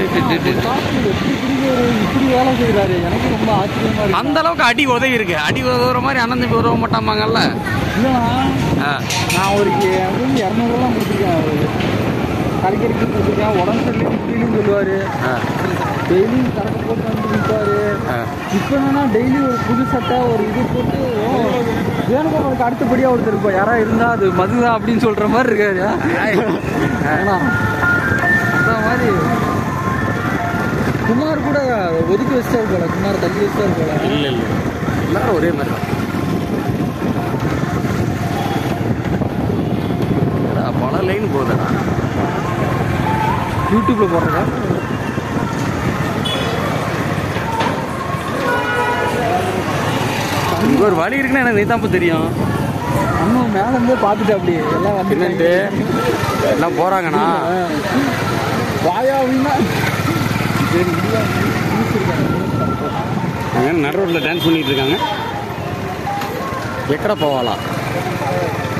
இப்படி வேலை செய்கிறாரு எனக்கு ரொம்ப ஆச்சரியமா இருக்கு அந்த அளவுக்கு அடி உதவி இருக்கு அடி உதவுற மாதிரி அண்ணன் தம்பி உதவ மாட்டாமாங்கல்ல இல்லைண்ணா ஆ. நான் ஒரு எனக்கு வந்து இரநூறுலாம் கொடுத்துருக்கேன் அவருக்கு கலைக்கிறதுக்கு கொடுத்துருக்கேன் உடம்பு சரியில்லை இப்படின்னு சொல்லுவார் ஆ. டெய்லியும் கணக்கு போட்டு வந்து நிற்பாரு ஆ. இப்போ என்னன்னா டெய்லி ஒரு புது சட்டை ஒரு இது போட்டு ஓ, வேணுகோபாலுக்கு அடுத்தபடியாக ஒருத்தர் இருப்பா யாரா இருந்தா அது மதுதான் அப்படின்னு சொல்ற மாதிரி இருக்காரு ஆனா அந்த மாதிரி குமார் கூட ஒதுக்கி வச்சிட்டாரு போல குமார் தள்ளி வச்சிட்டாரு போல இல்ல இல்ல எல்லாரும் ஒரே மாதிரி தான் என்னடா, பல லைன் போகுதுடா யூடியூப்ல போடுறதா இங்க ஒரு வழி இருக்குன்னு எனக்கு நீதான் தெரியும் அண்ணன் மேல இருந்தே பார்த்துட்டு அப்படி எல்லாம் வந்து என்னன்ட்டு எல்லாம் போறாங்கண்ணா வாயா அப்படின்னா சரி இல்லையா, news இருக்காங்க. அங்க நடு ரோட்ல டான்ஸ் பண்ணிட்டு இருக்காங்க எக்கட போவாளா